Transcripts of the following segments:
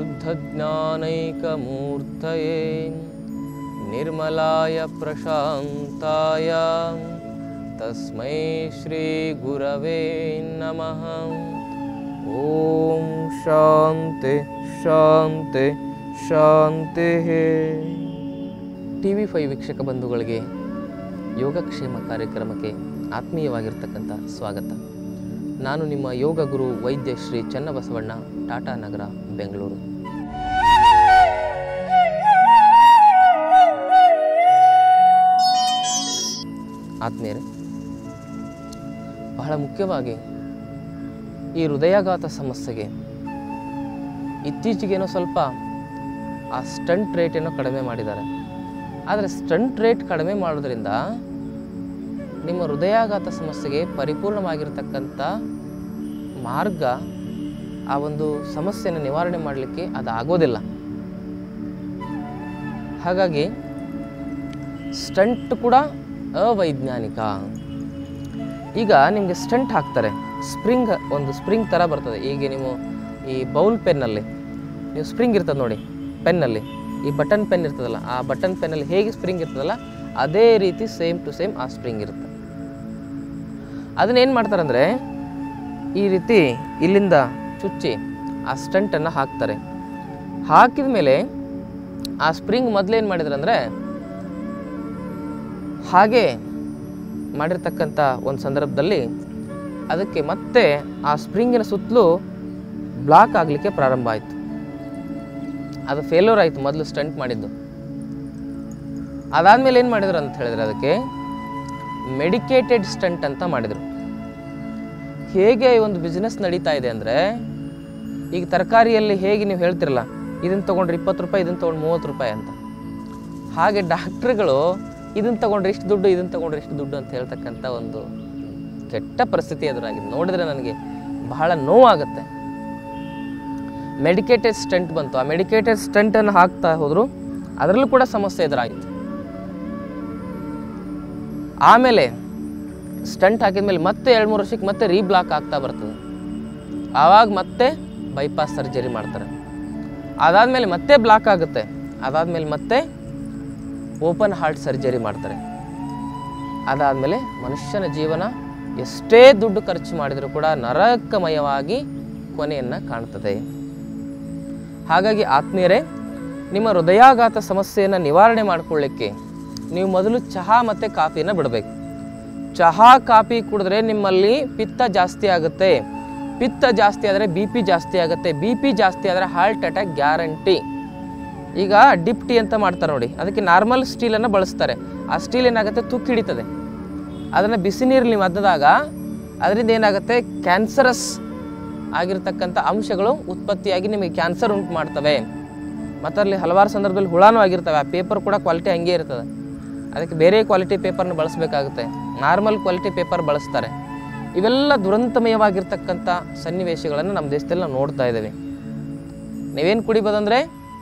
शुद्धज्ञानैकमूर्तये निर्मलाय प्रशान्ताय तस्मै श्रीगुरवे नमः ॐ ಶಾಂತಿ ಶಾಂತಿ ಶಾಂತಿ ಟಿ ವಿ ಫೈ ವೀಕ್ಷಕ ಬಂಧುಗಳಿಗೆ ಯೋಗಕ್ಷೇಮ ಕಾರ್ಯಕ್ರಮಕ್ಕೆ ಆತ್ಮೀಯವಾಗಿರ್ತಕ್ಕಂಥ ಸ್ವಾಗತ ನಾನು ನಿಮ್ಮ ಯೋಗ ಗುರು ವೈದ್ಯ ಶ್ರೀ ಚನ್ನಬಸವಣ್ಣ ಟಾಟಾ ನಗರ ಬೆಂಗಳೂರು ಆತ್ಮೀಯರೇ ಬಹಳ ಮುಖ್ಯವಾಗಿ ಈ ಹೃದಯಾಘಾತ ಸಮಸ್ಯೆಗೆ ಇತ್ತೀಚೆಗೇನೋ ಸ್ವಲ್ಪ ಆ ಸ್ಟಂಟ್ ರೇಟೇನೋ ಕಡಿಮೆ ಮಾಡಿದ್ದಾರೆ ಆದರೆ ಸ್ಟಂಟ್ ರೇಟ್ ಕಡಿಮೆ ಮಾಡೋದ್ರಿಂದ ನಿಮ್ಮ ಹೃದಯಾಘಾತ ಸಮಸ್ಯೆಗೆ ಪರಿಪೂರ್ಣವಾಗಿರ್ತಕ್ಕಂಥ ಮಾರ್ಗ ಆ ಒಂದು ಸಮಸ್ಯೆಯನ್ನು ನಿವಾರಣೆ ಮಾಡಲಿಕ್ಕೆ ಅದು ಆಗೋದಿಲ್ಲ ಹಾಗಾಗಿ ಸ್ಟಂಟ್ ಕೂಡ ಅವೈಜ್ಞಾನಿಕ ಈಗ ನಿಮಗೆ ಸ್ಟಂಟ್ ಹಾಕ್ತಾರೆ ಸ್ಪ್ರಿಂಗ್ ಒಂದು ಸ್ಪ್ರಿಂಗ್ ಥರ ಬರ್ತದೆ ಈಗ ನೀವು ಈ ಬೌಲ್ ಪೆನ್ನಲ್ಲಿ ನೀವು ಸ್ಪ್ರಿಂಗ್ ಇರ್ತದೆ ನೋಡಿ ಪೆನ್ನಲ್ಲಿ ಈ ಬಟನ್ ಪೆನ್ ಇರ್ತದಲ್ಲ ಆ ಬಟನ್ ಪೆನ್ನಲ್ಲಿ ಹೇಗೆ ಸ್ಪ್ರಿಂಗ್ ಇರ್ತದಲ್ಲ ಅದೇ ರೀತಿ ಸೇಮ್ ಟು ಸೇಮ್ ಆ ಸ್ಪ್ರಿಂಗ್ ಇರುತ್ತೆ ಅದನ್ನೇನು ಮಾಡ್ತಾರಂದರೆ ಈ ರೀತಿ ಇಲ್ಲಿಂದ ಚುಚ್ಚಿ ಆ ಸ್ಟಂಟನ್ನು ಹಾಕ್ತಾರೆ ಹಾಕಿದ ಮೇಲೆ ಆ ಸ್ಪ್ರಿಂಗ್ ಮೊದಲೇನು ಮಾಡಿದ್ರು ಅಂದರೆ ಹಾಗೆ ಮಾಡಿರ್ತಕ್ಕಂಥ ಒಂದು ಸಂದರ್ಭದಲ್ಲಿ ಅದಕ್ಕೆ ಮತ್ತೆ ಆ ಸ್ಪ್ರಿಂಗಿನ ಸುತ್ತಲೂ ಬ್ಲಾಕ್ ಆಗಲಿಕ್ಕೆ ಪ್ರಾರಂಭ ಆಯಿತು ಅದು ಫೇಲ್ಯೂರ್ ಆಯಿತು ಮೊದಲು ಸ್ಟಂಟ್ ಮಾಡಿದ್ದು ಅದಾದಮೇಲೆ ಏನು ಮಾಡಿದ್ರು ಅಂತ ಹೇಳಿದ್ರೆ ಅದಕ್ಕೆ ಮೆಡಿಕೇಟೆಡ್ ಸ್ಟಂಟ್ ಅಂತ ಮಾಡಿದರು ಹೇಗೆ ಈ ಒಂದು ಬಿಸ್ನೆಸ್ ನಡೀತಾ ಇದೆ ಅಂದರೆ ಈಗ ತರಕಾರಿಯಲ್ಲಿ ಹೇಗೆ ನೀವು ಹೇಳ್ತಿರಲ್ಲ ಇದನ್ನು ತೊಗೊಂಡ್ರೆ ಇಪ್ಪತ್ತು ರೂಪಾಯಿ ಇದನ್ನು ತೊಗೊಂಡು ಮೂವತ್ತು ರೂಪಾಯಿ ಅಂತ ಹಾಗೆ ಡಾಕ್ಟ್ರುಗಳು ಇದನ್ನು ತೊಗೊಂಡ್ರೆ ಇಷ್ಟು ದುಡ್ಡು ಇದನ್ನು ತೊಗೊಂಡ್ರೆ ಇಷ್ಟು ದುಡ್ಡು ಅಂತ ಹೇಳ್ತಕ್ಕಂಥ ಒಂದು ಕೆಟ್ಟ ಪರಿಸ್ಥಿತಿ ಎದುರಾಗಿದೆ ನೋಡಿದ್ರೆ ನನಗೆ ಬಹಳ ನೋವಾಗುತ್ತೆ ಮೆಡಿಕೇಟೆಡ್ ಸ್ಟಂಟ್ ಬಂತು ಆ ಮೆಡಿಕೇಟೆಡ್ ಸ್ಟಂಟನ್ನು ಹಾಕ್ತಾ ಹೋದರು ಅದರಲ್ಲೂ ಕೂಡ ಸಮಸ್ಯೆ ಎದುರಾಯಿತು ಆಮೇಲೆ ಸ್ಟಂಟ್ ಹಾಕಿದ್ಮೇಲೆ ಮತ್ತೆ ಎರಡು ಮೂರು ವರ್ಷಕ್ಕೆ ಮತ್ತೆ ರೀಬ್ಲಾಕ್ ಆಗ್ತಾ ಬರ್ತದೆ ಆವಾಗ ಮತ್ತೆ ಬೈಪಾಸ್ ಸರ್ಜರಿ ಮಾಡ್ತಾರೆ ಅದಾದಮೇಲೆ ಮತ್ತೆ ಬ್ಲಾಕ್ ಆಗುತ್ತೆ ಅದಾದಮೇಲೆ ಮತ್ತೆ ಓಪನ್ ಹಾರ್ಟ್ ಸರ್ಜರಿ ಮಾಡ್ತಾರೆ ಅದಾದಮೇಲೆ ಮನುಷ್ಯನ ಜೀವನ ಎಷ್ಟೇ ದುಡ್ಡು ಖರ್ಚು ಮಾಡಿದರೂ ಕೂಡ ನರಕಮಯವಾಗಿ ಕೊನೆಯನ್ನು ಕಾಣ್ತದೆ ಹಾಗಾಗಿ ಆತ್ಮೀಯರೇ ನಿಮ್ಮ ಹೃದಯಾಘಾತ ಸಮಸ್ಯೆಯನ್ನು ನಿವಾರಣೆ ಮಾಡಿಕೊಳ್ಳಿಕ್ಕೆ ನೀವು ಮೊದಲು ಚಹಾ ಮತ್ತು ಕಾಫಿನ ಬಿಡಬೇಕು ಚಹಾ ಕಾಫಿ ಕುಡಿದ್ರೆ ನಿಮ್ಮಲ್ಲಿ ಪಿತ್ತ ಜಾಸ್ತಿ ಆಗುತ್ತೆ ಪಿತ್ತ ಜಾಸ್ತಿ ಆದರೆ ಬಿ ಪಿ ಜಾಸ್ತಿ ಆಗುತ್ತೆ ಬಿ ಪಿ ಜಾಸ್ತಿ ಆದರೆ ಹಾರ್ಟ್ ಅಟ್ಯಾಕ್ ಗ್ಯಾರಂಟಿ ಈಗ ಡಿಪ್ ಟೀ ಅಂತ ಮಾಡ್ತಾರೆ ನೋಡಿ ಅದಕ್ಕೆ ನಾರ್ಮಲ್ ಸ್ಟೀಲನ್ನು ಬಳಸ್ತಾರೆ ಆ ಸ್ಟೀಲ್ ಏನಾಗುತ್ತೆ ತುಕ್ಕು ಹಿಡಿತದೆ ಅದನ್ನು ಬಿಸಿ ನೀರಲ್ಲಿ ನೀವು ಅದ್ದಾಗ ಅದರಿಂದ ಏನಾಗುತ್ತೆ ಕ್ಯಾನ್ಸರಸ್ ಆಗಿರ್ತಕ್ಕಂಥ ಅಂಶಗಳು ಉತ್ಪತ್ತಿಯಾಗಿ ನಿಮಗೆ ಕ್ಯಾನ್ಸರ್ ಉಂಟು ಮಾಡ್ತವೆ ಮತ್ತು ಅಲ್ಲಿ ಹಲವಾರು ಸಂದರ್ಭದಲ್ಲಿ ಹುಳಾನೂ ಆಗಿರ್ತವೆ ಆ ಪೇಪರ್ ಕೂಡ ಕ್ವಾಲಿಟಿ ಹಂಗೆ ಇರ್ತದೆ ಅದಕ್ಕೆ ಬೇರೆ ಕ್ವಾಲಿಟಿ ಪೇಪರ್ನ ಬಳಸಬೇಕಾಗುತ್ತೆ ನಾರ್ಮಲ್ ಕ್ವಾಲಿಟಿ ಪೇಪರ್ ಬಳಸ್ತಾರೆ ಇವೆಲ್ಲ ದುರಂತಮಯವಾಗಿರ್ತಕ್ಕಂಥ ಸನ್ನಿವೇಶಗಳನ್ನು ನಮ್ಮ ದೇಶದಲ್ಲಿ ನಾವು ನೋಡ್ತಾ ಇದ್ದೇವೆ ನೀವೇನು ಕುಡಿಬೋದಂದರೆ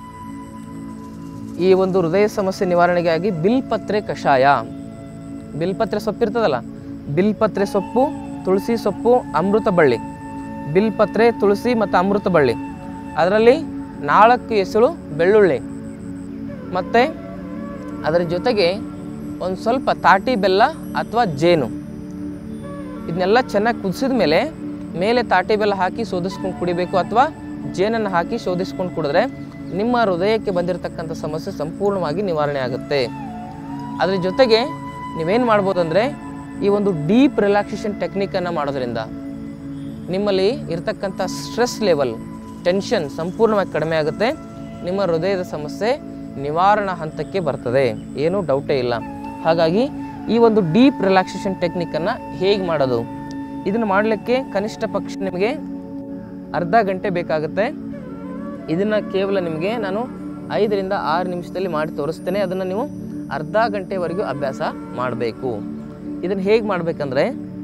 ಈ ಒಂದು ಹೃದಯ ಸಮಸ್ಯೆ ನಿವಾರಣೆಗಾಗಿ ಬಿಲ್ಪತ್ರೆ ಕಷಾಯ ಬಿಲ್ಪತ್ರೆ ಸೊಪ್ಪು ಇರ್ತದಲ್ಲ ಬಿಲ್ಪತ್ರೆ ಸೊಪ್ಪು ತುಳಸಿ ಸೊಪ್ಪು ಅಮೃತ ಬಳ್ಳಿ ಬಿಲ್ಪತ್ರೆ ತುಳಸಿ ಮತ್ತು ಅಮೃತ ಬಳ್ಳಿ ಅದರಲ್ಲಿ ನಾಲ್ಕು ಎಸಳು ಬೆಳ್ಳುಳ್ಳಿ ಮತ್ತು ಅದರ ಜೊತೆಗೆ ಒಂದು ಸ್ವಲ್ಪ ತಾಟಿ ಬೆಲ್ಲ ಅಥವಾ ಜೇನು ಇದನ್ನೆಲ್ಲ ಚೆನ್ನಾಗಿ ಕುದಿಸಿದ ಮೇಲೆ ಮೇಲೆ ತಾಟಿ ಬೆಲ್ಲ ಹಾಕಿ ಶೋಧಿಸ್ಕೊಂಡು ಕುಡಿಬೇಕು ಅಥವಾ ಜೇನನ್ನು ಹಾಕಿ ಶೋಧಿಸ್ಕೊಂಡು ಕುಡಿದ್ರೆ ನಿಮ್ಮ ಹೃದಯಕ್ಕೆ ಬಂದಿರತಕ್ಕಂಥ ಸಮಸ್ಯೆ ಸಂಪೂರ್ಣವಾಗಿ ನಿವಾರಣೆ ಆಗುತ್ತೆ ಅದ್ರ ಜೊತೆಗೆ ನೀವೇನು ಮಾಡ್ಬೋದಂದರೆ ಈ ಒಂದು ಡೀಪ್ ರಿಲ್ಯಾಕ್ಸೇಷನ್ ಟೆಕ್ನಿಕನ್ನು ಮಾಡೋದ್ರಿಂದ ನಿಮ್ಮಲ್ಲಿ ಇರತಕ್ಕಂಥ ಸ್ಟ್ರೆಸ್ ಲೆವೆಲ್ ಟೆನ್ಷನ್ ಸಂಪೂರ್ಣವಾಗಿ ಕಡಿಮೆ ಆಗುತ್ತೆ ನಿಮ್ಮ ಹೃದಯದ ಸಮಸ್ಯೆ ನಿವಾರಣಾ ಹಂತಕ್ಕೆ ಬರ್ತದೆ ಏನೂ ಡೌಟೇ ಇಲ್ಲ ಹಾಗಾಗಿ ಈ ಒಂದು ಡೀಪ್ ರಿಲ್ಯಾಕ್ಸೇಷನ್ ಟೆಕ್ನಿಕನ್ನು ಹೇಗೆ ಮಾಡೋದು ಇದನ್ನು ಮಾಡಲಿಕ್ಕೆ ಕನಿಷ್ಠ ಪಕ್ಷ ನಿಮಗೆ ಅರ್ಧ ಗಂಟೆ ಬೇಕಾಗುತ್ತೆ ಇದನ್ನು ಕೇವಲ ನಿಮಗೆ ನಾನು ಐದರಿಂದ ಆರು ನಿಮಿಷದಲ್ಲಿ ಮಾಡಿ ತೋರಿಸ್ತೇನೆ ಅದನ್ನು ನೀವು ಅರ್ಧ ಗಂಟೆವರೆಗೂ ಅಭ್ಯಾಸ ಮಾಡಬೇಕು ಇದನ್ನು ಹೇಗೆ ಮಾಡಬೇಕಂದ್ರೆ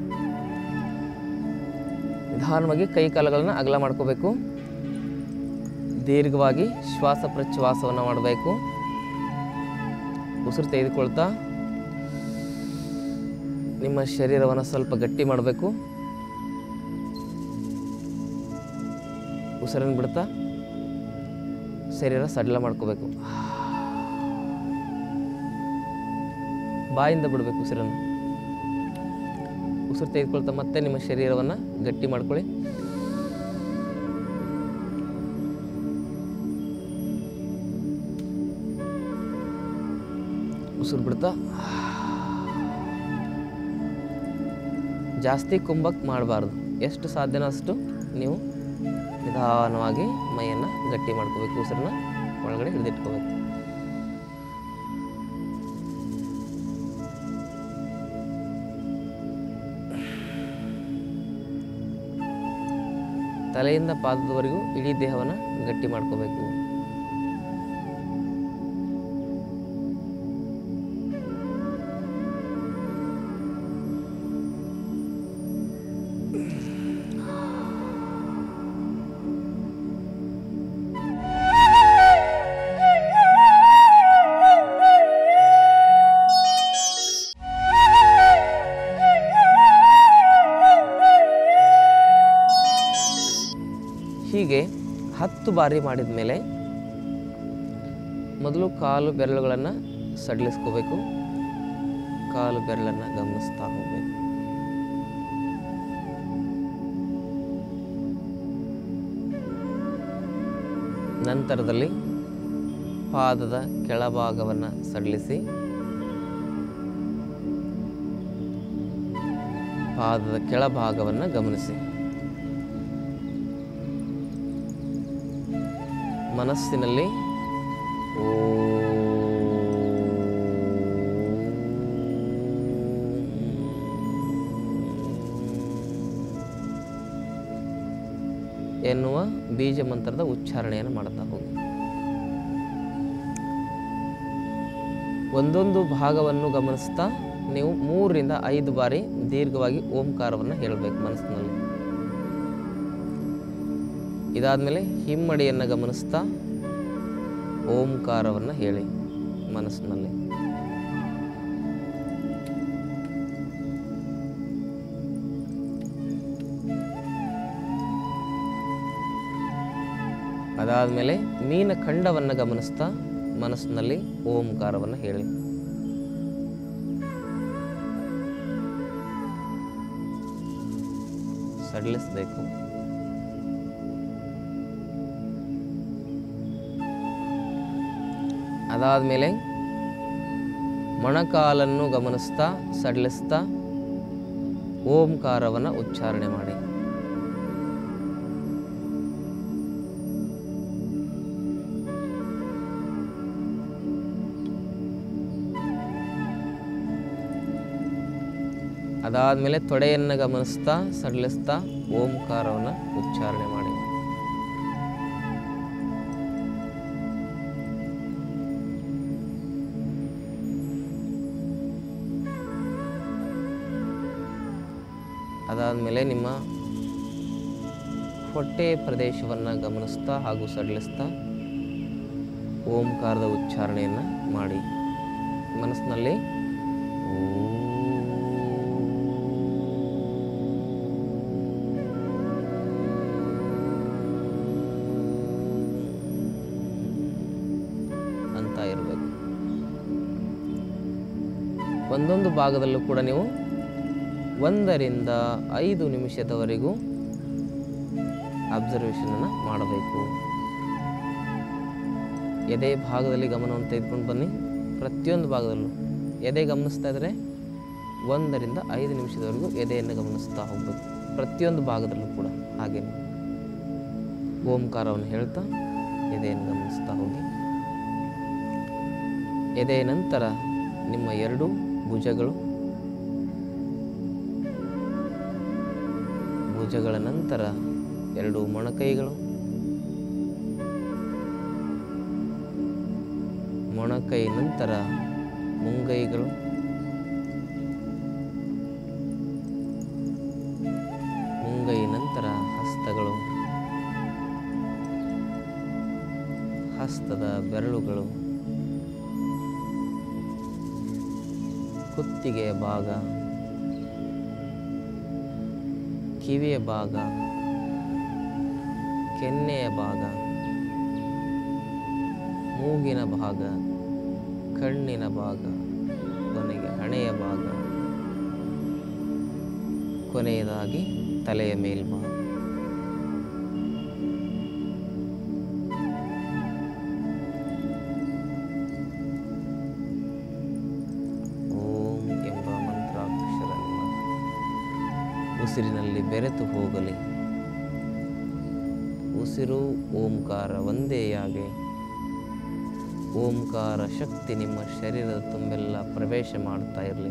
ನಿಧಾನವಾಗಿ ಕೈ ಕಾಲುಗಳನ್ನು ಅಗಲ ಮಾಡ್ಕೋಬೇಕು ದೀರ್ಘವಾಗಿ ಶ್ವಾಸ ಪ್ರಶ್ವಾಸವನ್ನು ಮಾಡಬೇಕು ಉಸಿರು ತೆಗೆದುಕೊಳ್ತಾ ನಿಮ್ಮ ಶರೀರವನ್ನು ಸ್ವಲ್ಪ ಗಟ್ಟಿ ಮಾಡಬೇಕು ಉಸಿರನ್ನು ಬಿಡ್ತಾ ಶರೀರ ಸಡಿಲ ಮಾಡ್ಕೋಬೇಕು ಬಾಯಿಂದ ಬಿಡಬೇಕು ಉಸಿರನ್ನು ಉಸಿರು ತೆಗೆದುಕೊಳ್ತಾ ಮತ್ತೆ ನಿಮ್ಮ ಶರೀರವನ್ನು ಗಟ್ಟಿ ಮಾಡ್ಕೊಳ್ಳಿ ಉಸಿರು ಬಿಡ್ತಾ ಜಾಸ್ತಿ ಕುಂಬಕ್ಕೆ ಮಾಡಬಾರ್ದು ಎಷ್ಟು ಸಾಧ್ಯನೋ ಅಷ್ಟು ನೀವು ನಿಧಾನವಾಗಿ ಮೈಯನ್ನು ಗಟ್ಟಿ ಮಾಡ್ಕೋಬೇಕು ಉಸಿರನ್ನ ಒಳಗಡೆ ಹಿಡಿದಿಟ್ಕೋಬೇಕು ತಲೆಯಿಂದ ಪಾದದವರೆಗೂ ಇಡೀ ದೇಹವನ್ನು ಗಟ್ಟಿ ಮಾಡ್ಕೋಬೇಕು ಹೀಗೆ ಹತ್ತು ಬಾರಿ ಮಾಡಿದ ಮೇಲೆ ಮೊದಲು ಕಾಲು ಬೆರಳುಗಳನ್ನು ಸಡಿಲಿಸ್ಕೋಬೇಕು ಕಾಲು ಬೆರಳನ್ನು ಗಮನಿಸ್ತಾ ಹೋಗಬೇಕು ನಂತರದಲ್ಲಿ ಪಾದದ ಕೆಳಭಾಗವನ್ನು ಸಡಿಲಿಸಿ ಪಾದದ ಕೆಳಭಾಗವನ್ನು ಗಮನಿಸಿ ಮನಸ್ಸಿನಲ್ಲಿ ಎನ್ನುವ ಬೀಜ ಮಂತ್ರದ ಉಚ್ಚಾರಣೆಯನ್ನು ಮಾಡ್ತಾ ಹೋಗಿ ಒಂದೊಂದು ಭಾಗವನ್ನು ಗಮನಿಸ್ತಾ ನೀವು ಮೂರರಿಂದ ಐದು ಬಾರಿ ದೀರ್ಘವಾಗಿ ಓಂಕಾರವನ್ನು ಹೇಳಬೇಕು ಮನಸ್ಸಿನಲ್ಲಿ ಇದಾದಮೇಲೆ ಹಿಮ್ಮಡಿಯನ್ನು ಗಮನಿಸ್ತಾ ಓಂಕಾರವನ್ನು ಹೇಳಿ ಮನಸ್ಸಿನಲ್ಲಿ ಅದಾದಮೇಲೆ ಮೀನ ಖಂಡವನ್ನು ಗಮನಿಸ್ತಾ ಮನಸ್ಸಿನಲ್ಲಿ ಓಂಕಾರವನ್ನು ಹೇಳಿ ಸಡಿಲಿಸಬೇಕು ಅದಾದಮೇಲೆ ಮೊಣಕಾಲನ್ನು ಗಮನಿಸ್ತಾ ಸಡಿಲಿಸ್ತಾ ಓಂಕಾರವನ್ನು ಉಚ್ಚಾರಣೆ ಮಾಡಿ ಅದಾದಮೇಲೆ ತೊಡೆಯನ್ನು ಗಮನಿಸ್ತಾ ಸಡಿಲಿಸ್ತಾ ಓಂಕಾರವನ್ನು ಉಚ್ಚಾರಣೆ ಮಾಡಿ ಅದಾದಮೇಲೆ ನಿಮ್ಮ ಹೊಟ್ಟೆ ಪ್ರದೇಶವನ್ನು ಗಮನಿಸ್ತಾ ಹಾಗೂ ಸಡಿಲಿಸ್ತಾ ಓಂಕಾರದ ಉಚ್ಚಾರಣೆಯನ್ನು ಮಾಡಿ ಮನಸ್ಸಿನಲ್ಲಿ ಅಂತ ಇರಬೇಕು ಒಂದೊಂದು ಭಾಗದಲ್ಲೂ ಕೂಡ ನೀವು ಒಂದರಿಂದ ಐದು ನಿಮಿಷದವರೆಗೂ ಅಬ್ಸರ್ವೇಷನನ್ನು ಮಾಡಬೇಕು ಎದೆ ಭಾಗದಲ್ಲಿ ಗಮನವನ್ನು ತೆಗೆದುಕೊಂಡು ಬನ್ನಿ ಪ್ರತಿಯೊಂದು ಭಾಗದಲ್ಲೂ ಎದೆ ಗಮನಿಸ್ತಾ ಇದ್ದರೆ ಒಂದರಿಂದ ಐದು ನಿಮಿಷದವರೆಗೂ ಎದೆಯನ್ನು ಗಮನಿಸ್ತಾ ಹೋಗಬೇಕು ಪ್ರತಿಯೊಂದು ಭಾಗದಲ್ಲೂ ಕೂಡ ಹಾಗೇನೆ ಓಂಕಾರವನ್ನು ಹೇಳ್ತಾ ಎದೆಯನ್ನು ಗಮನಿಸ್ತಾ ಹೋಗಿ ಎದೆಯ ನಂತರ ನಿಮ್ಮ ಎರಡು ಭುಜಗಳು ಭುಜಗಳ ನಂತರ ಎರಡು ಮೊಣಕೈಗಳು ಮೊಣಕೈ ನಂತರ ಮುಂಗೈಗಳು ಮುಂಗೈ ನಂತರ ಹಸ್ತಗಳು ಹಸ್ತದ ಬೆರಳುಗಳು ಕುತ್ತಿಗೆಯ ಭಾಗ ಕಿವಿಯ ಭಾಗ ಕೆನ್ನೆಯ ಭಾಗ ಮೂಗಿನ ಭಾಗ ಕಣ್ಣಿನ ಭಾಗ ಕೊನೆಗೆ ಹಣೆಯ ಭಾಗ ಕೊನೆಯದಾಗಿ ತಲೆಯ ಮೇಲ್ಭಾಗ ಓಂ ಎಂಬ ಮಂತ್ರಾಕ್ಷರ ನಿಮ್ಮ ಉಸಿರಿನಲ್ಲಿ ಬೆರೆತು ಹೋಗಲಿ ಉಸಿರು ಓಂಕಾರ ಒಂದೇಯಾಗಿ ಓಂಕಾರ ಶಕ್ತಿ ನಿಮ್ಮ ಶರೀರದ ತುಂಬೆಲ್ಲ ಪ್ರವೇಶ ಮಾಡ್ತಾ ಇರಲಿ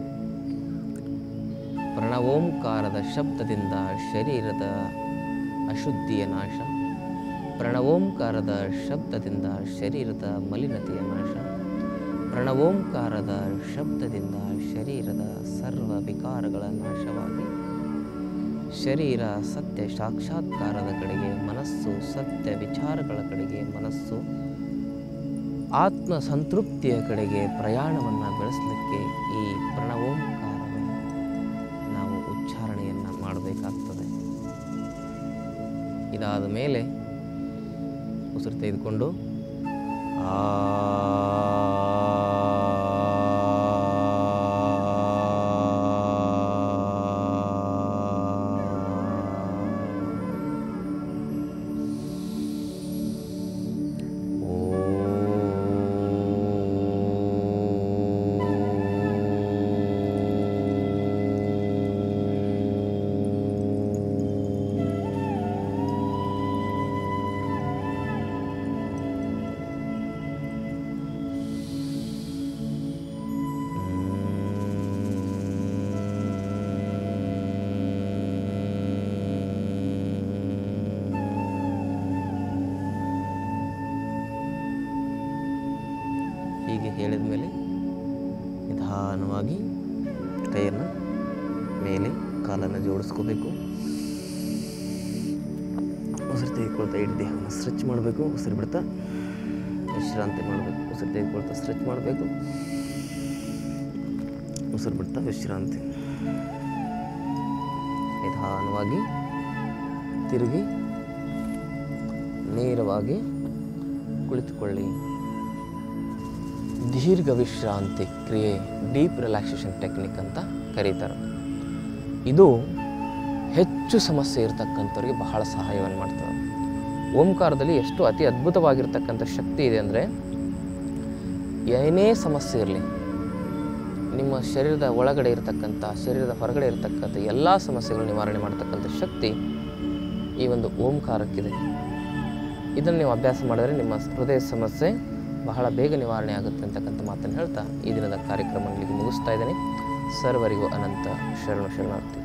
ಪ್ರಣವೋಂಕಾರದ ಶಬ್ದದಿಂದ ಶರೀರದ ಅಶುದ್ಧಿಯ ನಾಶ ಪ್ರಣವೋಂಕಾರದ ಶಬ್ದದಿಂದ ಶರೀರದ ಮಲಿನತೆಯ ನಾಶ ಪ್ರಣವೋಂಕಾರದ ಶಬ್ದದಿಂದ ಶರೀರದ ಸರ್ವ ವಿಕಾರಗಳ ನಾಶವಾಗಿ ಶರೀರ ಸತ್ಯ ಸಾಕ್ಷಾತ್ಕಾರದ ಕಡೆಗೆ ಮನಸ್ಸು ಸತ್ಯ ವಿಚಾರಗಳ ಕಡೆಗೆ ಮನಸ್ಸು ಆತ್ಮ ಸಂತೃಪ್ತಿಯ ಕಡೆಗೆ ಪ್ರಯಾಣವನ್ನು ಬೆಳೆಸಲಿಕ್ಕೆ ಈ ಪ್ರಣವೋಂಕಾರವನ್ನು ನಾವು ಉಚ್ಚಾರಣೆಯನ್ನು ಮಾಡಬೇಕಾಗ್ತದೆ ಇದಾದ ಮೇಲೆ ಉಸಿರು ತೆಗೆದುಕೊಂಡು ಆ ಹೀಗೆ ಹೇಳಿದ ಮೇಲೆ ನಿಧಾನವಾಗಿ ಕೈಯನ್ನು ಮೇಲೆ ಕಾಲನ್ನು ಜೋಡಿಸ್ಕೋಬೇಕು ಉಸಿರು ತೆಗೆದುಕೊಳ್ತಾ ಇಡೀ ದೇಹವನ್ನು ಸ್ಟ್ರೆಚ್ ಮಾಡಬೇಕು ಉಸಿರು ಬಿಡ್ತಾ ವಿಶ್ರಾಂತಿ ಮಾಡಬೇಕು ಉಸಿರು ತೆಗೆದುಕೊಳ್ತಾ ಸ್ಟ್ರೆಚ್ ಮಾಡಬೇಕು ಉಸಿರು ಬಿಡ್ತಾ ವಿಶ್ರಾಂತಿ ನಿಧಾನವಾಗಿ ತಿರುಗಿ ನೇರವಾಗಿ ಕುಳಿತುಕೊಳ್ಳಿ ದೀರ್ಘ ವಿಶ್ರಾಂತಿ ಕ್ರಿಯೆ ಡೀಪ್ ರಿಲ್ಯಾಕ್ಸೇಷನ್ ಟೆಕ್ನಿಕ್ ಅಂತ ಕರೀತಾರೆ ಇದು ಹೆಚ್ಚು ಸಮಸ್ಯೆ ಇರತಕ್ಕಂಥವ್ರಿಗೆ ಬಹಳ ಸಹಾಯವನ್ನು ಮಾಡ್ತದೆ ಓಂಕಾರದಲ್ಲಿ ಎಷ್ಟು ಅತಿ ಅದ್ಭುತವಾಗಿರ್ತಕ್ಕಂಥ ಶಕ್ತಿ ಇದೆ ಅಂದರೆ ಏನೇ ಸಮಸ್ಯೆ ಇರಲಿ ನಿಮ್ಮ ಶರೀರದ ಒಳಗಡೆ ಇರತಕ್ಕಂಥ ಶರೀರದ ಹೊರಗಡೆ ಇರತಕ್ಕಂಥ ಎಲ್ಲ ಸಮಸ್ಯೆಗಳು ನಿವಾರಣೆ ಮಾಡ್ತಕ್ಕಂಥ ಶಕ್ತಿ ಈ ಒಂದು ಓಂಕಾರಕ್ಕಿದೆ ಇದನ್ನು ನೀವು ಅಭ್ಯಾಸ ಮಾಡಿದರೆ ನಿಮ್ಮ ಹೃದಯ ಸಮಸ್ಯೆ ಬಹಳ ಬೇಗ ನಿವಾರಣೆ ಆಗುತ್ತೆ ಅಂತಕ್ಕಂಥ ಮಾತನ್ನು ಹೇಳ್ತಾ ಈ ದಿನದ ಕಾರ್ಯಕ್ರಮ ಇಲ್ಲಿಗೆ ಮುಗಿಸ್ತಾ ಇದ್ದೇನೆ ಸರ್ವರಿಗೂ ಅನಂತ ಶರಣು ಶರಣಾರ್ಥಿ